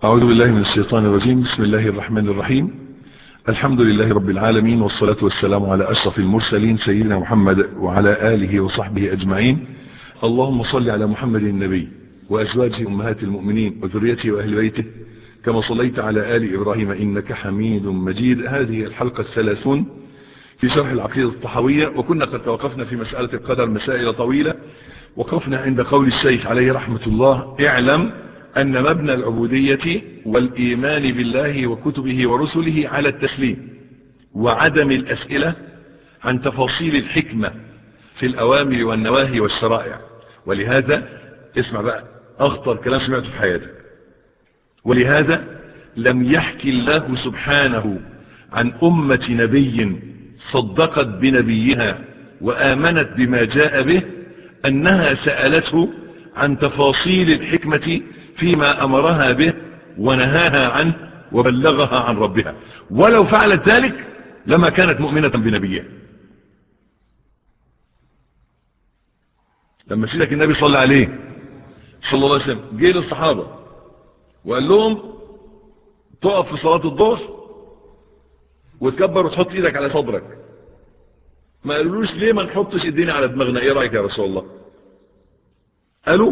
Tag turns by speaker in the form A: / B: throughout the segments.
A: أعوذ بالله من الشيطان الرجيم بسم الله الرحمن الرحيم الحمد لله رب العالمين والصلاة والسلام على أشرف المرسلين سيدنا محمد وعلى آله وصحبه أجمعين اللهم صل على محمد النبي وأزواجه أمهات المؤمنين وذريته وأهل بيته كما صليت على آل إبراهيم إنك حميد مجيد هذه الحلقة الثلاثون في شرح العقيدة الطحوية وكنا قد توقفنا في مسألة القدر مسائل طويلة وقفنا عند قول الشيخ عليه رحمة الله اعلم أن مبنى العبودية والإيمان بالله وكتبه ورسله على التسليم وعدم الأسئلة عن تفاصيل الحكمة في الأوامر والنواهي والشرائع ولهذا اسمع بقى أخطر كلام سمعته في حياتك ولهذا لم يحكي الله سبحانه عن أمة نبي صدقت بنبيها وآمنت بما جاء به أنها سألته عن تفاصيل الحكمة فيما أمرها به ونهاها عنه وبلغها عن ربها ولو فعلت ذلك لما كانت مؤمنة بنبيها لما سيدك النبي صلى عليه صلى الله عليه وسلم جه للصحابة وقال لهم تقف في صلاة الظهر وتكبر وتحط ايدك على صدرك ما قالولوش ليه ما نحطش ايدينا على دماغنا ايه رأيك يا رسول الله قالوا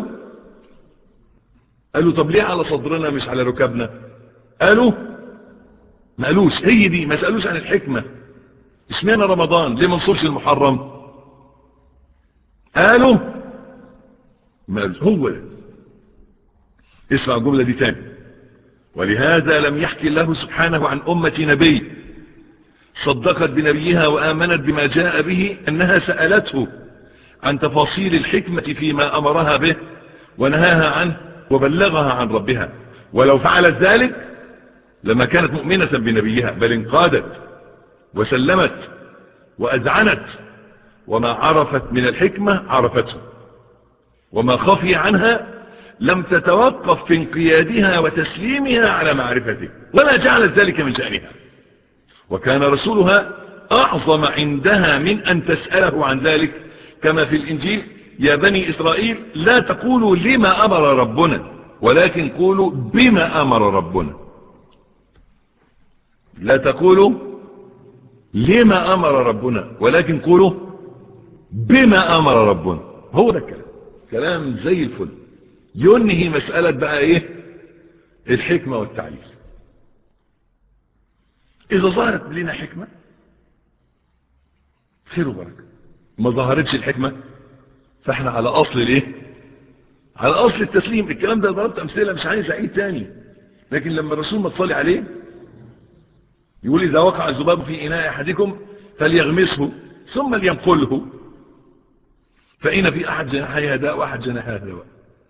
A: قالوا طب ليه على صدرنا مش على ركبنا قالوا ما قالوش هي دي ما سألوش عن الحكمة اشمعنى رمضان ليه ما نصورش المحرم قالوا ما قالوش هو ده اسمع الجملة دي تاني ولهذا لم يحكي الله سبحانه عن أمة نبي صدقت بنبيها وآمنت بما جاء به أنها سألته عن تفاصيل الحكمة فيما أمرها به ونهاها عنه وبلغها عن ربها ولو فعلت ذلك لما كانت مؤمنة بنبيها بل انقادت وسلمت وأذعنت وما عرفت من الحكمة عرفته وما خفي عنها لم تتوقف في انقيادها وتسليمها على معرفته ولا جعلت ذلك من شأنها وكان رسولها أعظم عندها من أن تسأله عن ذلك كما في الإنجيل يا بني إسرائيل لا تقولوا لما أمر ربنا ولكن قولوا بما أمر ربنا لا تقولوا لما أمر ربنا ولكن قولوا بما أمر ربنا هو ده الكلام كلام زي الفل ينهي مسألة بقى ايه الحكمة والتعليل إذا ظهرت لنا حكمة خير وبركة ما ظهرتش الحكمة فاحنا على أصل الايه على أصل التسليم الكلام ده ضربت أمثلة مش عايز أعيد تاني لكن لما الرسول ما تصلي عليه يقول إذا وقع الذباب في إناء أحدكم فليغمسه ثم لينقله فإن في أحد جناحيها داء وأحد جناحها دواء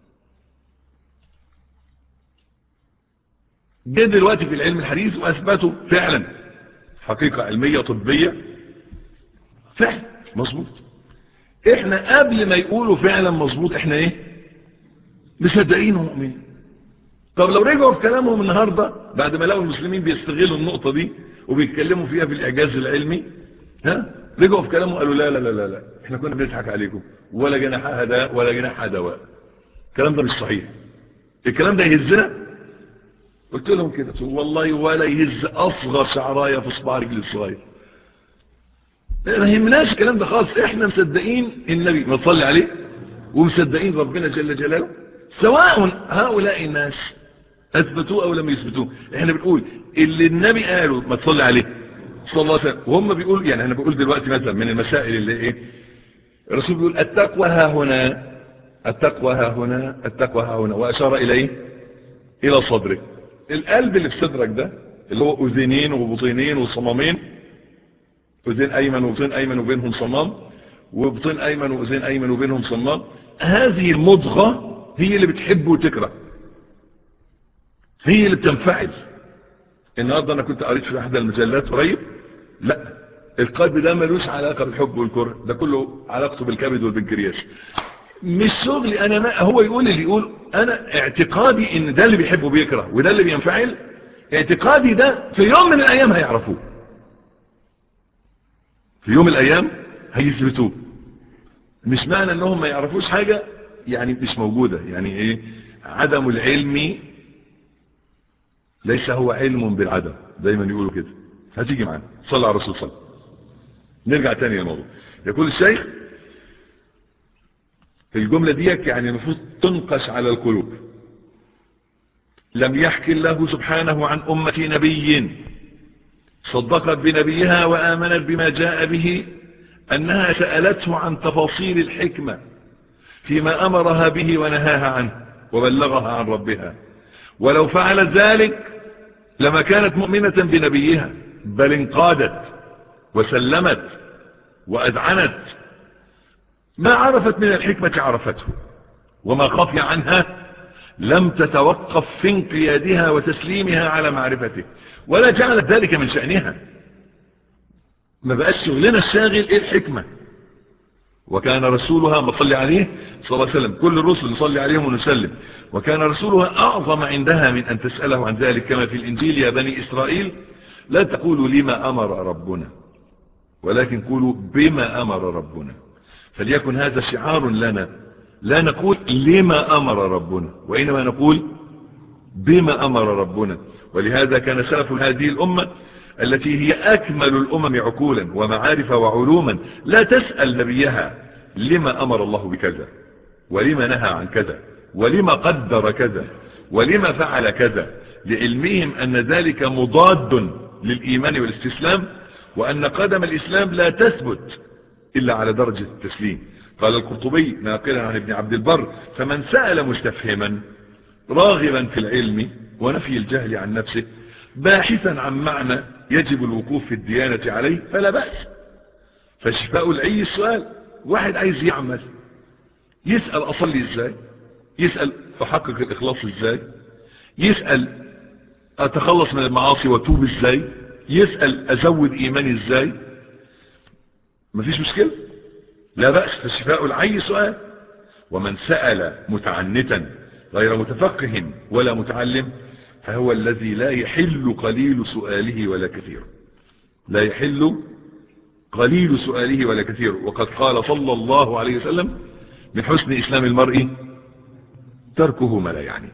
A: جه دلوقتي في العلم الحديث واثبتوا فعلا حقيقة علمية طبية فعلا مظبوط احنا قبل ما يقولوا فعلا مظبوط احنا ايه مصدقين ومؤمنين طب لو رجعوا في كلامهم النهاردة بعد ما لقوا المسلمين بيستغلوا النقطة دي وبيتكلموا فيها في الاعجاز العلمي ها رجعوا في كلامهم قالوا لا لا لا لا, لا. احنا كنا بنضحك عليكم ولا جناحها داء ولا جناحها دواء الكلام ده مش صحيح الكلام ده يهزنا قلت لهم كده والله ولا يهز اصغر شعرايه في صباع رجلي الصغير ما يهمناش الكلام ده خالص احنا مصدقين النبي ما تصلي عليه ومصدقين ربنا جل جلاله سواء هؤلاء الناس اثبتوه او لم يثبتوه احنا بنقول اللي النبي قاله ما تصلي عليه صلى الله عليه وسلم وهم بيقول يعني انا بقول دلوقتي مثلا من المسائل اللي ايه الرسول بيقول التقوى ها هنا التقوى ها هنا التقوى ها هنا واشار اليه الى صدرك القلب اللي في صدرك ده اللي هو اذنين وبطينين وصمامين اذين ايمن وبطين ايمن وبينهم صمام وبطين ايمن واذين ايمن وبينهم صمام هذه المضغة هي اللي بتحب وتكره هي اللي بتنفعل النهاردة انا كنت قريت في احدى المجلات قريب لا القلب ده ملوش علاقة بالحب والكره ده كله علاقته بالكبد والبنكرياس مش شغلي انا ما هو يقول اللي يقول انا اعتقادي ان ده اللي بيحب وبيكره وده اللي بينفعل اعتقادي ده في يوم من الايام هيعرفوه في يوم من الايام هيثبتوه مش معنى انهم ما يعرفوش حاجة يعني مش موجودة يعني ايه عدم العلم ليس هو علم بالعدم دايما يقولوا كده هتيجي معانا صلى على الرسول صلى نرجع تاني للموضوع يقول الشيخ الجملة ديك يعني المفروض تنقش على القلوب لم يحكي الله سبحانه عن أمة نبي صدقت بنبيها وآمنت بما جاء به أنها سألته عن تفاصيل الحكمة فيما أمرها به ونهاها عنه وبلغها عن ربها ولو فعلت ذلك لما كانت مؤمنة بنبيها بل انقادت وسلمت وأذعنت ما عرفت من الحكمة عرفته وما خفي عنها لم تتوقف في انقيادها وتسليمها على معرفته ولا جعلت ذلك من شأنها ما بقاش شغلنا الشاغل ايه الحكمة وكان رسولها مصلي عليه صلى الله عليه وسلم كل الرسل نصلي عليهم ونسلم وكان رسولها أعظم عندها من أن تسأله عن ذلك كما في الإنجيل يا بني إسرائيل لا تقولوا لما أمر ربنا ولكن قولوا بما أمر ربنا فليكن هذا شعار لنا لا نقول لما أمر ربنا وإنما نقول بما أمر ربنا ولهذا كان سلف هذه الأمة التي هي أكمل الأمم عقولا ومعارف وعلوما لا تسأل نبيها لما أمر الله بكذا ولما نهى عن كذا ولما قدر كذا ولما فعل كذا لعلمهم أن ذلك مضاد للإيمان والاستسلام وأن قدم الإسلام لا تثبت إلا على درجة التسليم قال القرطبي ناقلا عن ابن عبد البر فمن سأل مستفهما راغبا في العلم ونفي الجهل عن نفسه باحثا عن معنى يجب الوقوف في الديانة عليه فلا بأس فشفاء العي السؤال واحد عايز يعمل يسأل أصلي ازاي يسأل أحقق الإخلاص ازاي يسأل أتخلص من المعاصي وتوب ازاي يسأل أزود إيماني ازاي مفيش مشكلة لا بأس فشفاء العي سؤال ومن سأل متعنتا غير متفقه ولا متعلم فهو الذي لا يحل قليل سؤاله ولا كثير لا يحل قليل سؤاله ولا كثير وقد قال صلى الله عليه وسلم من حسن إسلام المرء تركه ما لا يعني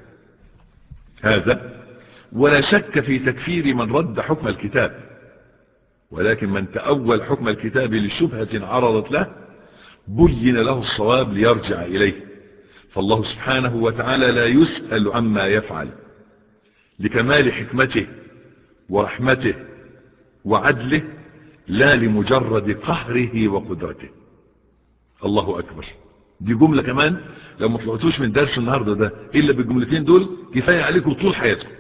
A: هذا ولا شك في تكفير من رد حكم الكتاب ولكن من تأول حكم الكتاب لشبهة عرضت له بين له الصواب ليرجع إليه فالله سبحانه وتعالى لا يسأل عما يفعل لكمال حكمته ورحمته وعدله لا لمجرد قهره وقدرته الله أكبر دي جملة كمان لو ما طلعتوش من درس النهاردة ده إلا بالجملتين دول كفاية عليكم طول حياتكم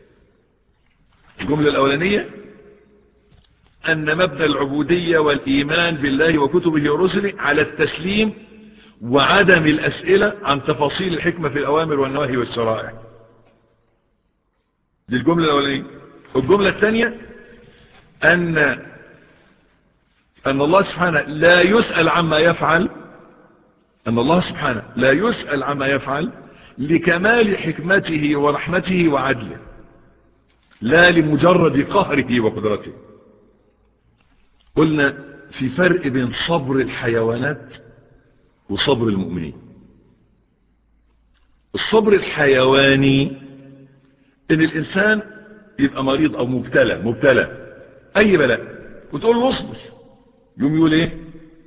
A: الجملة الأولانية أن مبنى العبودية والإيمان بالله وكتبه ورسله على التسليم وعدم الأسئلة عن تفاصيل الحكمة في الأوامر والنواهي والشرائع دي الجملة الأولانية الجملة الثانية أن أن الله سبحانه لا يسأل عما يفعل أن الله سبحانه لا يسأل عما يفعل لكمال حكمته ورحمته وعدله لا لمجرد قهره وقدرته قلنا في فرق بين صبر الحيوانات وصبر المؤمنين الصبر الحيواني ان الانسان يبقى مريض او مبتلى مبتلى اي بلاء وتقول له اصبر يوم يقول ايه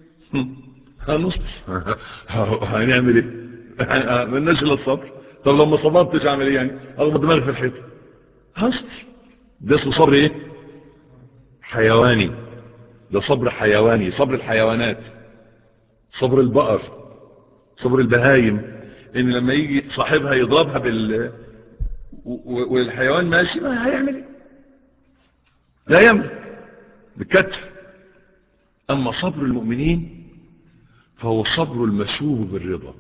A: هنصبر هنعمل ايه ملناش الا الصبر طب لو ما صبرتش اعمل ايه يعني اغمض دماغي في الحيط هصبر ده اسمه صبر ايه حيواني ده صبر حيواني صبر الحيوانات صبر البقر صبر البهايم ان لما يجي صاحبها يضربها بال والحيوان ماشي ما هيعمل ايه لا يملك بالكتف اما صبر المؤمنين فهو صبر المشوب بالرضا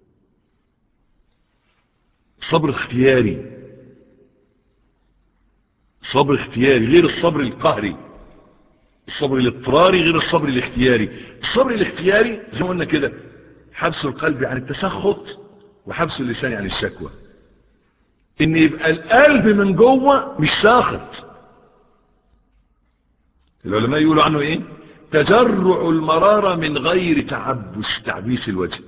A: صبر اختياري صبر اختياري غير الصبر القهري الصبر الاضطراري غير الصبر الاختياري الصبر الاختياري زي ما قلنا كده حبس القلب عن التسخط وحبس اللسان عن الشكوى ان يبقى القلب من جوه مش ساخط العلماء يقولوا عنه ايه تجرع المرارة من غير تعبس تعبيس الوجه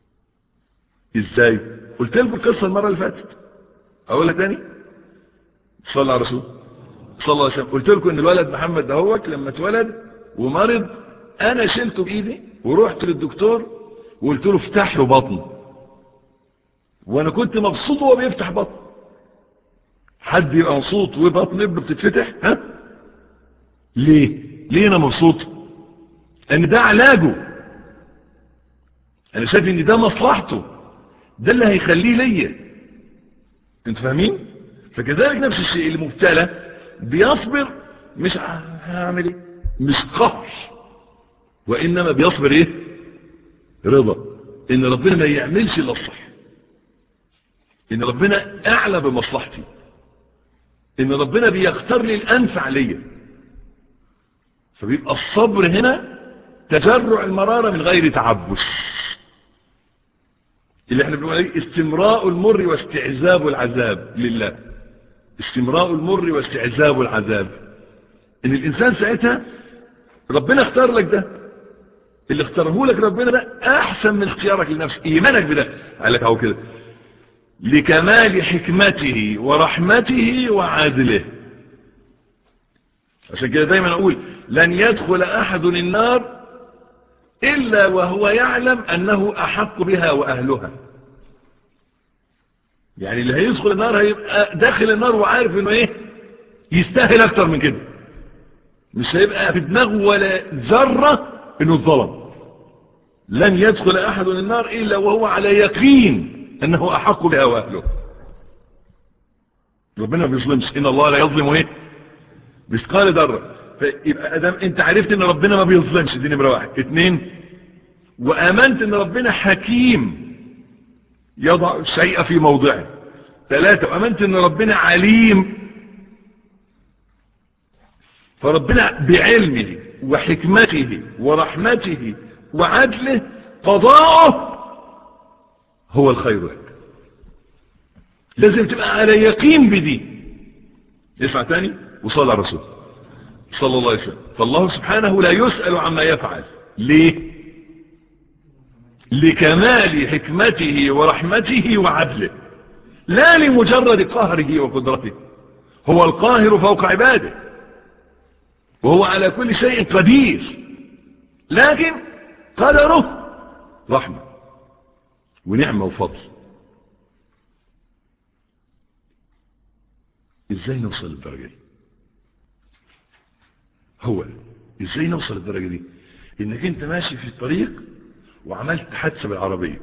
A: ازاي قلت لكم القصة المرة اللي فاتت اقولها تاني صلى على رسول صلى الله عليه وسلم قلت لكم ان الولد محمد دهوت لما اتولد ومرض انا شلته بايدي ورحت للدكتور وقلت له افتح له بطنه وانا كنت مبسوط وهو بيفتح بطن حد يبقى مبسوط وبطن ابنه بتتفتح ها ليه ليه انا مبسوط ان ده علاجه انا شايف ان ده مصلحته ده اللي هيخليه ليا انت فاهمين فكذلك نفس الشيء المبتلى بيصبر مش هعمل ايه مش قهر وانما بيصبر ايه رضا ان ربنا ما يعملش الا الصح ان ربنا اعلى بمصلحتي ان ربنا بيختار لي الانفع ليا فبيبقى الصبر هنا تجرع المرارة من غير تعبس اللي احنا بنقول عليه استمراء المر واستعذاب العذاب لله استمراء المر واستعذاب العذاب ان الانسان ساعتها ربنا اختار لك ده اللي اختاره لك ربنا ده احسن من اختيارك لنفسك ايمانك بده قال لك اهو كده لكمال حكمته ورحمته وعادله عشان كده دايما اقول لن يدخل احد النار الا وهو يعلم انه احق بها واهلها يعني اللي هيدخل النار هيبقى داخل النار وعارف انه ايه يستاهل اكتر من كده مش هيبقى في دماغه ولا ذرة انه الظلم لن يدخل احد النار الا وهو على يقين انه احق بها واهله ربنا ما بيظلمش ان الله لا يظلم ايه مثقال ذره فيبقى ادام انت عرفت ان ربنا ما بيظلمش دي نمره واحد اتنين وامنت ان ربنا حكيم يضع الشيء في موضعه ثلاثة وامنت ان ربنا عليم فربنا بعلمه وحكمته ورحمته وعدله قضاءه هو الخير لك لازم تبقى على يقين بدي اسمع تاني وصلى على رسول صلى الله عليه وسلم فالله سبحانه لا يسأل عما يفعل ليه لكمال حكمته ورحمته وعدله لا لمجرد قهره وقدرته هو القاهر فوق عباده وهو على كل شيء قدير لكن قدره رحمة ونعمة وفضل ازاي نوصل للدرجة دي هو ازاي نوصل للدرجة دي انك انت ماشي في الطريق وعملت حادثة بالعربية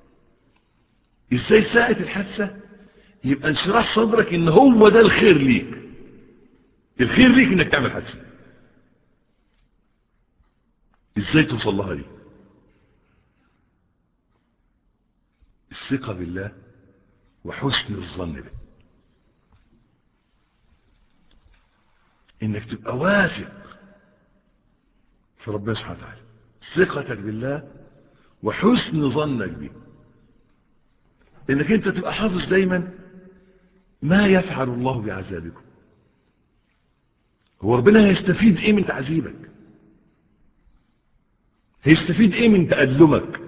A: ازاي ساعة الحادثة يبقى انشراح صدرك ان هو ده الخير ليك الخير ليك انك تعمل حادثة ازاي توصل لها دي الثقة بالله وحسن الظن به انك تبقى واثق في ربنا سبحانه وتعالى ثقتك بالله وحسن ظنك به انك انت تبقى حافظ دايما ما يفعل الله بعذابكم هو ربنا هيستفيد ايه من تعذيبك هيستفيد ايه من تألمك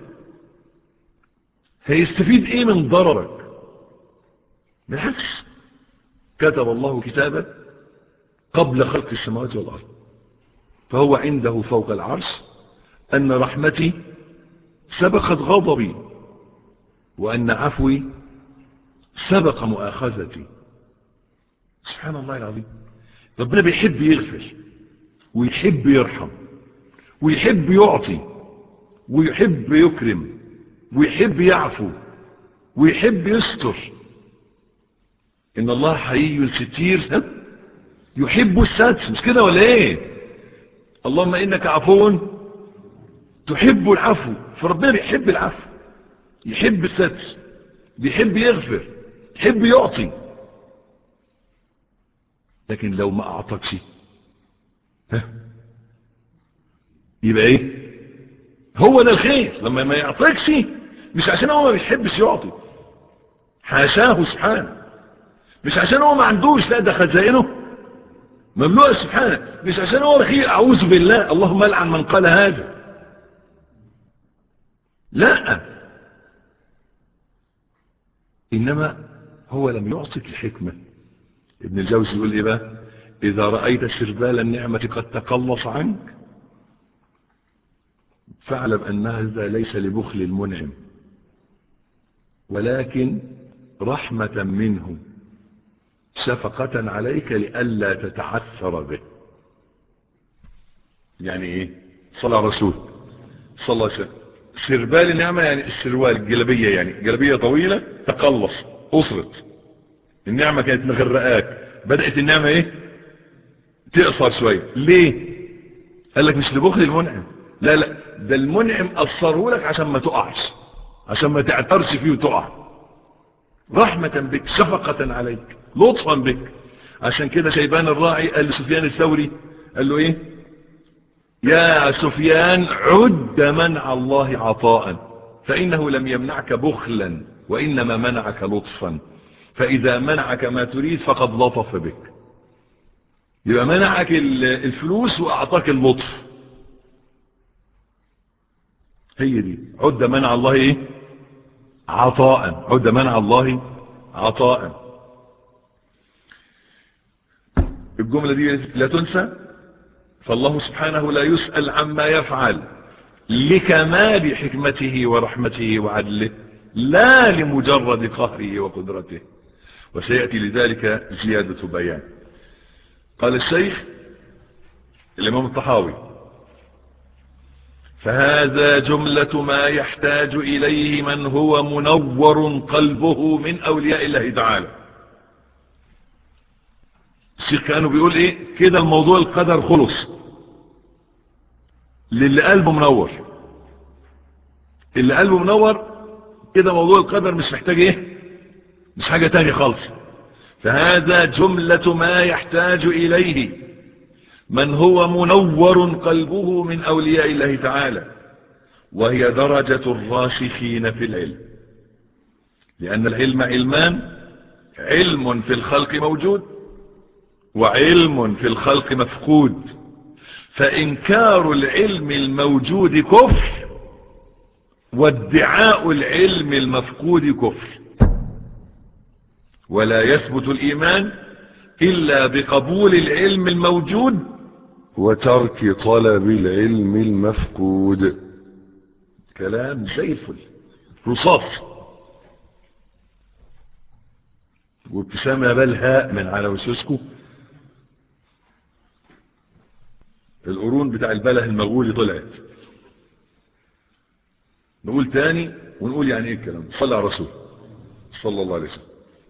A: هيستفيد ايه من ضررك بالعكس كتب الله كتابا قبل خلق السماوات والأرض فهو عنده فوق العرش أن رحمتي سبقت غضبي وأن عفوي سبق مؤاخذتي سبحان الله العظيم ربنا بيحب يغفر ويحب يرحم ويحب يعطي ويحب يكرم ويحب يعفو ويحب يستر إن الله حيي ستير يحب الستر مش كده ولا ايه اللهم إنك عفو تحب العفو فربنا بيحب العفو يحب الستر بيحب يغفر يحب يعطي لكن لو ما أعطكش ها يبقى ايه هو ده الخير لما ما يعطيكش مش عشان هو ما بيحبش يعطي حاشاه سبحانه مش عشان هو ما عندوش لا ده خزائنه مملوء سبحانه مش عشان هو بخيل اعوذ بالله اللهم لعن من قال هذا لا انما هو لم يعطيك الحكمة ابن الجوزي يقول ايه بقى اذا رأيت سربال النعمة قد تقلص عنك فاعلم ان هذا ليس لبخل المنعم ولكن رحمة منه شفقة عليك لئلا تتعثر به يعني ايه صلى على رسول صلى الله عليه وسلم سربال النعمة يعني السروال الجلبية يعني جلبية طويلة تقلص أسرت النعمة كانت مغرقاك بدأت النعمة ايه تقصر شوية ليه قال لك مش لبخل المنعم لا لا ده المنعم أثره لك عشان ما تقعش عشان ما تعترش فيه وتقع رحمة بك شفقة عليك لطفا بك عشان كده شيبان الراعي قال لسفيان الثوري قال له ايه يا سفيان عد منع الله عطاء فإنه لم يمنعك بخلا وإنما منعك لطفا فإذا منعك ما تريد فقد لطف بك يبقى منعك الفلوس وأعطاك اللطف هي دي عد منع الله ايه عطاء عد منع الله عطاء الجملة دي لا تنسى فالله سبحانه لا يسأل عما يفعل لكمال حكمته ورحمته وعدله لا لمجرد قهره وقدرته وسيأتي لذلك زيادة بيان قال الشيخ الإمام الطحاوي فهذا جملة ما يحتاج إليه من هو منور قلبه من أولياء الله تعالى الشيخ كانوا بيقول ايه كده الموضوع القدر خلص للي قلبه منور اللي قلبه منور كده موضوع القدر مش محتاج ايه مش حاجة تانية خالص فهذا جملة ما يحتاج إليه من هو منور قلبه من أولياء الله تعالى وهي درجة الراسخين في العلم لأن العلم علمان علم في الخلق موجود وعلم في الخلق مفقود فإنكار العلم الموجود كفر وادعاء العلم المفقود كفر ولا يثبت الإيمان إلا بقبول العلم الموجود وترك طلب العلم المفقود كلام زي الفل رصاص وابتسامة بالهاء من على وسوسكو القرون بتاع البله المغولي طلعت نقول تاني ونقول يعني ايه الكلام صلى على رسول صلى الله عليه وسلم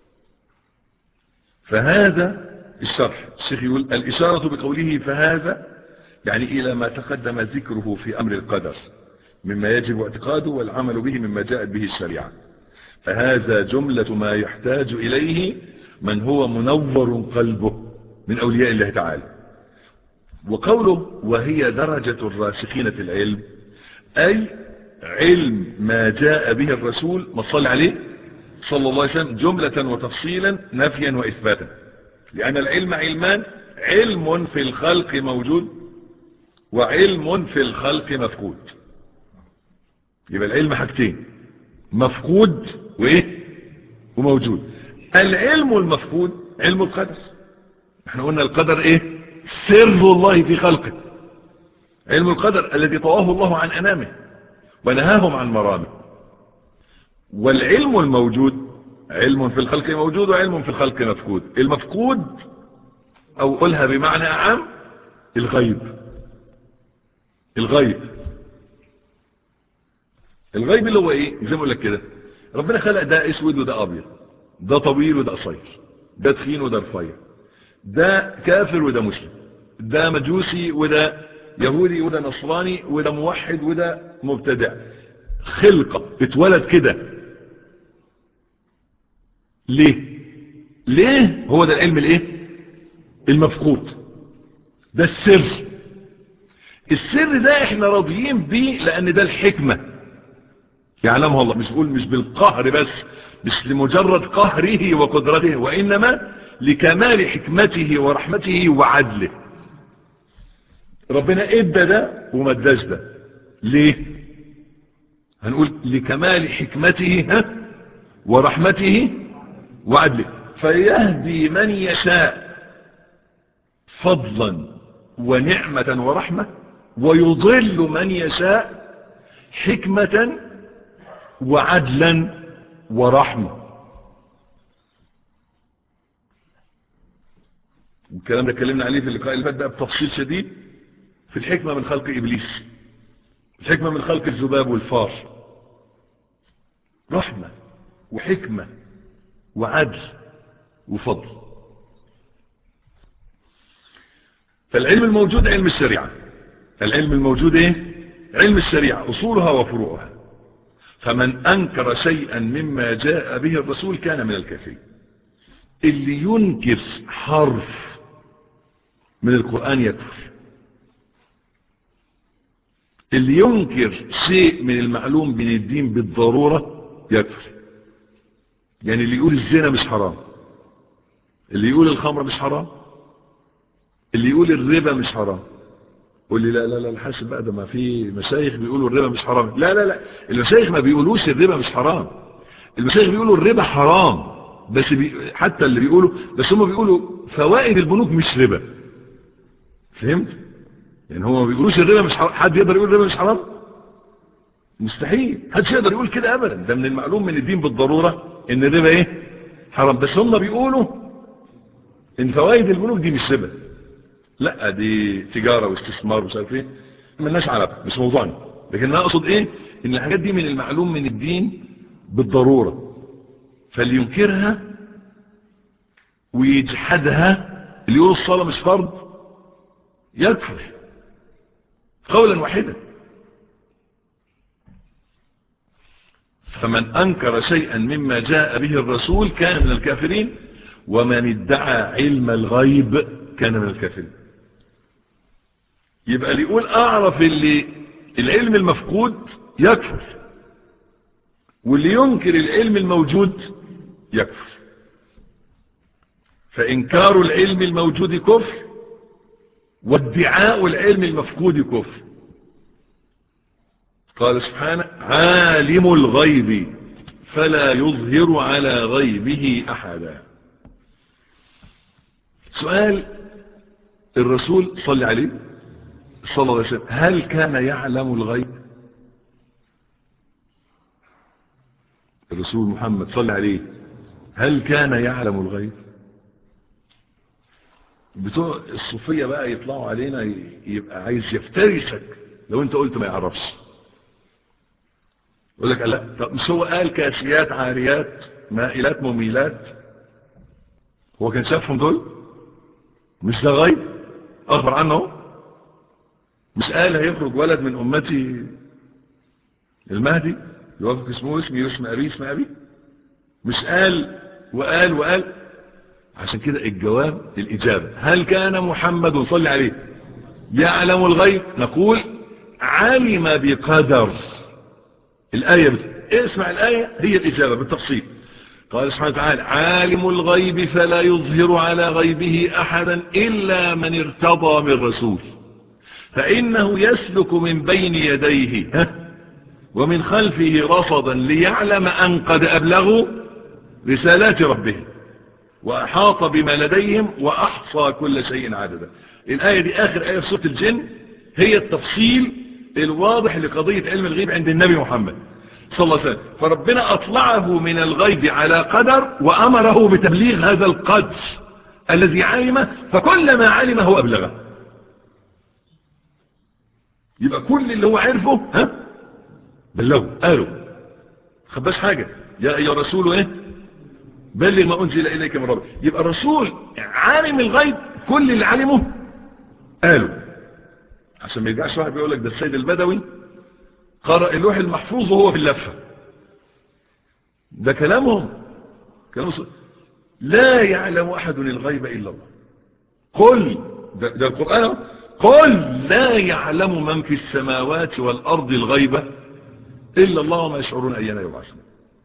A: فهذا الشرح الشيخ يقول الإشارة بقوله فهذا يعني إلى ما تقدم ذكره في أمر القدر مما يجب اعتقاده والعمل به مما جاءت به الشريعة فهذا جملة ما يحتاج إليه من هو منور قلبه من أولياء الله تعالى وقوله وهي درجة الراسخين في العلم أي علم ما جاء به الرسول ما صلى عليه صلى الله عليه وسلم جملة وتفصيلا نفيا وإثباتا لأن العلم علمان علم في الخلق موجود وعلم في الخلق مفقود يبقى العلم حاجتين مفقود وإيه وموجود العلم المفقود علم القدر احنا قلنا القدر ايه سر الله في خلقه علم القدر الذي طواه الله عن أنامه ونهاهم عن مرامه والعلم الموجود علم في الخلق موجود وعلم في الخلق مفقود المفقود او قلها بمعنى اعم الغيب الغيب الغيب اللي هو ايه زي ما اقول لك كده ربنا خلق ده اسود وده ابيض ده طويل وده قصير ده تخين وده رفيع ده كافر وده مسلم ده مجوسي وده يهودي وده نصراني وده موحد وده مبتدع خلقة اتولد كده ليه ليه هو ده العلم الايه المفقود ده السر السر ده احنا راضيين بيه لان ده الحكمة يعلمها الله مش بقول مش بالقهر بس مش لمجرد قهره وقدرته وانما لكمال حكمته ورحمته وعدله ربنا ادى ده وما اداش ده ليه هنقول لكمال حكمته ها ورحمته وعدله فيهدي من يشاء فضلا ونعمة ورحمة ويضل من يشاء حكمة وعدلا ورحمة الكلام ده اتكلمنا عليه في اللقاء اللي فات بقى بتفصيل شديد في الحكمة من خلق إبليس الحكمة من خلق الذباب والفار رحمة وحكمة وعدل وفضل فالعلم الموجود علم الشريعة العلم الموجود ايه علم الشريعة اصولها وفروعها فمن انكر شيئا مما جاء به الرسول كان من الكافرين اللي ينكر حرف من القرآن يكفر اللي ينكر شيء من المعلوم من الدين بالضرورة يكفر يعني اللي يقول الزنا مش حرام اللي يقول الخمر مش حرام اللي يقول الربا مش حرام قول لي لا لا لا الحاسب بقى ده ما في مشايخ بيقولوا الربا مش حرام لا لا لا المشايخ ما بيقولوش الربا مش حرام المشايخ بيقولوا الربا حرام بس بي حتى اللي بيقولوا بس هم بيقولوا فوائد البنوك مش ربا فهمت يعني هم ما بيقولوش الربا مش حرام حد يقدر يقول الربا مش حرام مستحيل حدش يقدر يقول كده ابدا ده من المعلوم من الدين بالضرورة ان الربا ايه حرام بس هم بيقولوا ان فوائد البنوك دي مش ربا لا دي تجارة واستثمار ومش عارف ايه ملناش علاقة مش موضوعنا لكن انا اقصد ايه ان الحاجات دي من المعلوم من الدين بالضرورة فاللي ينكرها ويجحدها اللي يقول الصلاة مش فرض يكفر قولا واحدا فمن أنكر شيئا مما جاء به الرسول كان من الكافرين ومن ادعى علم الغيب كان من الكافرين يبقى اللي يقول أعرف اللي العلم المفقود يكفر واللي ينكر العلم الموجود يكفر فإنكار العلم الموجود كفر وادعاء العلم المفقود كفر قال سبحانه عالم الغيب فلا يظهر على غيبه أحدا سؤال الرسول صلى عليه صلى الله عليه وسلم هل كان يعلم الغيب الرسول محمد صلى عليه هل كان يعلم الغيب بتوع الصوفية بقى يطلعوا علينا يبقى عايز يفترسك لو انت قلت ما يعرفش يقول لك لا طب مش هو قال كاسيات عاريات مائلات مميلات هو كان شافهم دول مش ده غيب اخبر عنه مش قال هيخرج ولد من امتي المهدي يوافق اسمه اسمي واسم ابي اسم ابي مش قال وقال وقال عشان كده الجواب الاجابه هل كان محمد صلى عليه يعلم الغيب نقول علم بقدر الآية بت... اسمع الآية هي الإجابة بالتفصيل قال سبحانه وتعالى عالم الغيب فلا يظهر على غيبه أحدا إلا من ارتضى من رسول فإنه يسلك من بين يديه ها ومن خلفه رصدا ليعلم أن قد أبلغوا رسالات ربهم وأحاط بما لديهم وأحصى كل شيء عددا الآية دي آخر آية في سورة الجن هي التفصيل الواضح لقضية علم الغيب عند النبي محمد صلى الله عليه وسلم فربنا أطلعه من الغيب على قدر وأمره بتبليغ هذا القدر الذي علمه فكل ما علمه أبلغه يبقى كل اللي هو عرفه ها بلغه قالوا خباش حاجة يا يا رسول ايه بلغ ما أنزل إليك من ربك يبقى الرسول عالم الغيب كل اللي علمه قالوا عشان ما يرجعش واحد بيقول لك ده السيد البدوي قرأ اللوح المحفوظ وهو في اللفة ده كلامهم كلام لا يعلم أحد الغيب إلا الله قل ده, ده القرآن قل لا يعلم من في السماوات والأرض الغيبة إلا الله وما يشعرون أيانا يبعثون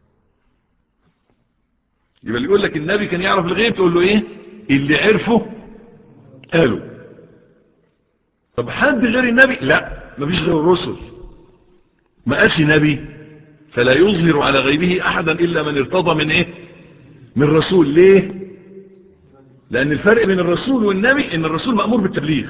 A: يبقى اللي يقول لك النبي كان يعرف الغيب تقول له ايه اللي عرفه قالوا طب حد غير النبي لا مفيش غير الرسل ما قالش نبي فلا يظهر على غيبه احدا الا من ارتضى من ايه من رسول ليه لان الفرق بين الرسول والنبي ان الرسول مأمور بالتبليغ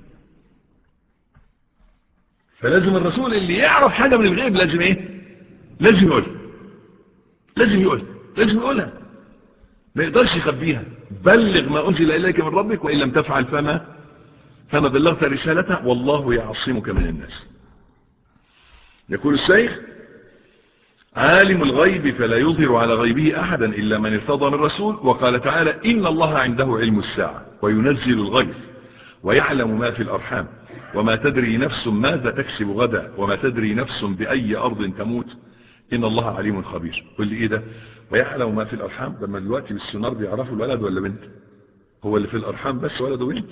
A: فلازم الرسول اللي يعرف حاجة من الغيب لازم ايه لازم يقولها لازم يقولها لازم يقولها ما يقدرش يخبيها بلغ ما أنزل إليك من ربك وإن لم تفعل فما فما بلغت رسالته والله يعصمك من الناس يقول الشيخ عالم الغيب فلا يظهر على غيبه أحدا إلا من ارتضى من رسول وقال تعالى إن الله عنده علم الساعة وينزل الغيث ويعلم ما في الأرحام وما تدري نفس ماذا تكسب غدا وما تدري نفس بأي أرض تموت إن الله عليم خبير قل لي إيه ده ويعلم ما في الأرحام لما دلوقتي بالسونار بيعرفوا الولد ولا بنت هو اللي في الأرحام بس ولد وبنت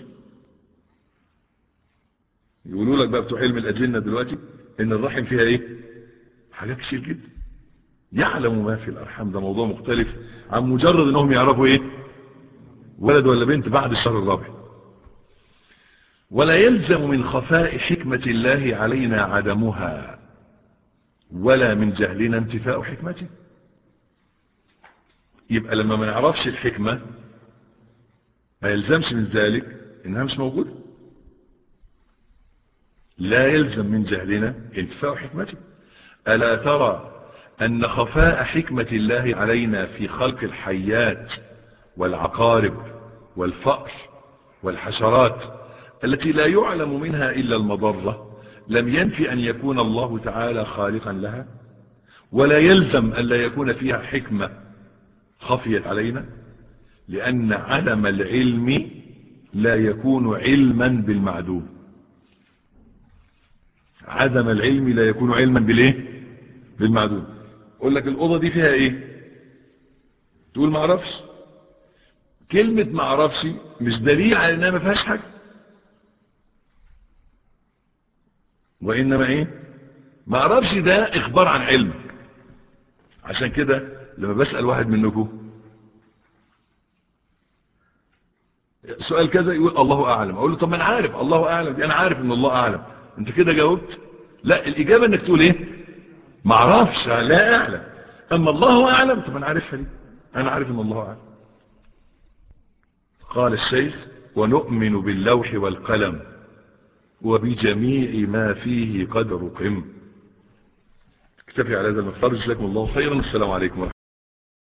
A: يقولوا لك بقى بتوع علم الأجنة دلوقتي إن الرحم فيها إيه حاجات كتير جدا يعلم ما في الأرحام ده موضوع مختلف عن مجرد إنهم يعرفوا إيه ولد ولا بنت بعد الشهر الرابع ولا يلزم من خفاء حكمة الله علينا عدمها ولا من جهلنا انتفاء حكمته يبقى لما ما نعرفش الحكمة ما يلزمش من ذلك انها مش موجودة لا يلزم من جهلنا انتفاء حكمته ألا ترى أن خفاء حكمة الله علينا في خلق الحيات والعقارب والفأر والحشرات التي لا يعلم منها إلا المضرة لم ينفي أن يكون الله تعالى خالقا لها ولا يلزم أن لا يكون فيها حكمة خفيت علينا لأن عدم العلم لا يكون علما بالمعدوم عدم العلم لا يكون علما بالايه بالمعدوم اقول لك الاوضه دي فيها ايه تقول ما اعرفش كلمه ما اعرفش مش دليل على انها ما فيهاش حاجه وانما ايه ما اعرفش ده اخبار عن علمك عشان كده لما بسال واحد منكم سؤال كذا يقول الله اعلم اقول له طب ما انا عارف الله اعلم دي انا عارف ان الله اعلم انت كده جاوبت لا الاجابه انك تقول ايه ما اعرفش لا اعلم اما الله اعلم طب انا عارفها دي انا عارف ان الله اعلم قال الشيخ ونؤمن باللوح والقلم وبجميع ما فيه قد رقم اكتفي على هذا المقدار جزاكم الله خيرا السلام عليكم ورحمه